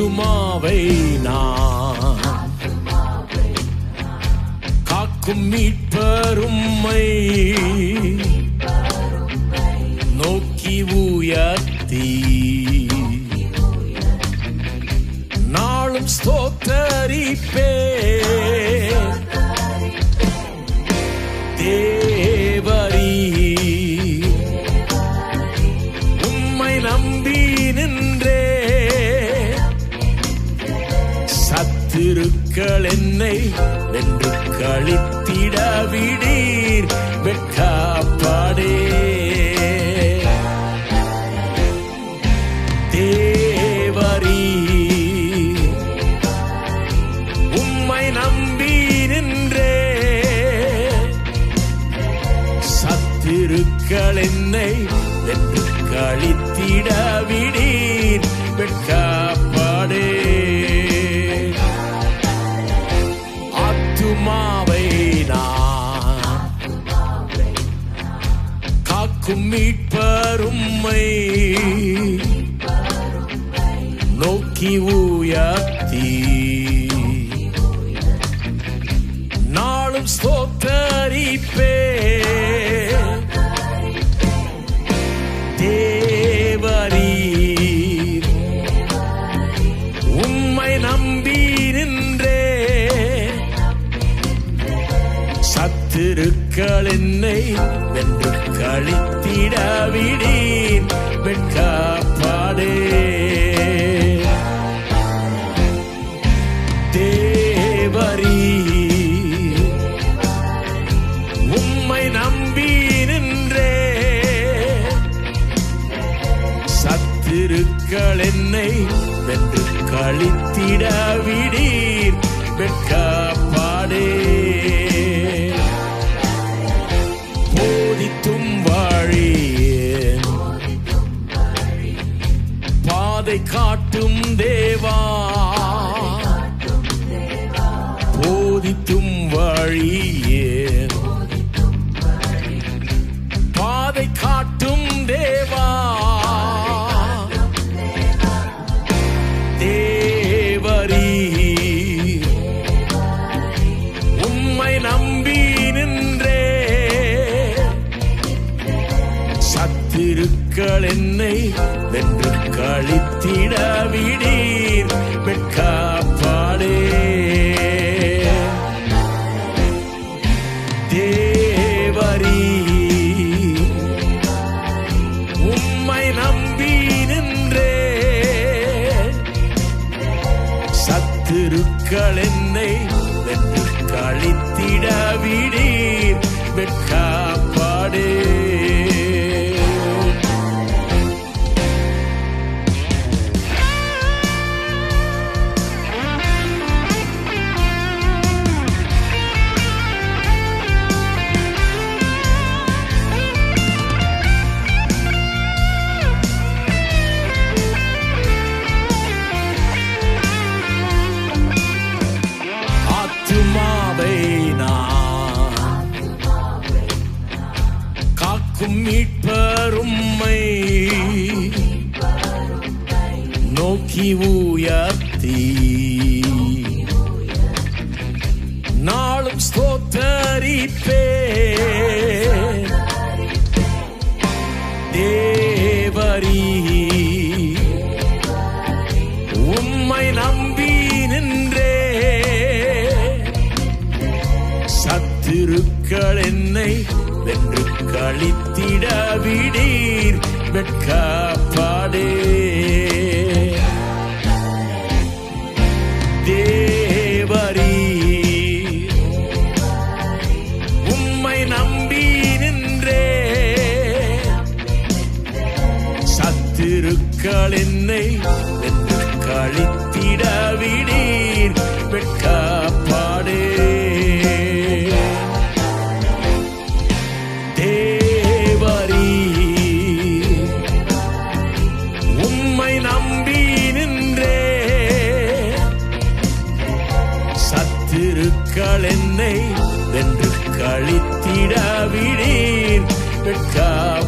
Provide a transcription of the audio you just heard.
ஆத்துமாவை நான் காக்கும் மீட்பரும்மை நோக்கி உயர்த்தி நாளும் ஸ்தோத்தரிப்பே தேவரீ உம்மை நம்பி நின்றே சத்துருக்கள் என்னை வென்று கழித்திட விடீர் வெட்காப்பாடே தேவரீ உம்மை நம்பி நின்றே சத்திருக்கள் என்னை வென்று கழித்திட விடீர் வெட்காப்பாடே ஆத்துமாவை நான் காக்கும் மீட்பரும்மை நோக்கி உயர்த்தி நாளும் ஸ்தோத்தரிப்பே தேவரீர் உம்மை நம்பி நின்றே சத்துருக்கள் என்னை வென்று கழித்திட விடீர் வெட்காப்பாடே தேவரீர் உம்மை நம்பி நின்றே சத்திருக்கள் என்னை வென்று கழித்திட விடீர் வெட்காப்பாடே போதித்தும் வாழியேன் பாதை காட்டும் தேவா போதித்தும் வழியேன் பாதை காட்டும் தேவா தேவரீ உம்மை நம்பி நின்றே சத்திருக்கள் என்னை வென்று கழித்திட விடீர் வெட்காப்பாடே தேவரீ உம்மை நம்பி நின்றே சத்துருக்கள் என்னை வென்று கழித்திட விடீர் வெட்காப்பாடே ஆத்துமாவை நான் காக்கும் மீட்பரும்மை நோக்கி உயர்த்தி நாளும் ஸ்தோத்தரிப்பே தேவரீ உம்மை நம்பி நின்றே சத்துருக்கள் என்னை வென்று கழித்திட விடீர் வெட்காப்பாடே தேவரீ உம்மை நம்பி நின்றே சத்துருக்கள் என்னை வென்று கழித்திட விடீர் வெட்காப்பாடே தேவரீ உம்மை நம்பி நின்றே சத்துருக்கள் என்னை வென்று கழித்திட விடீர் வெட்கா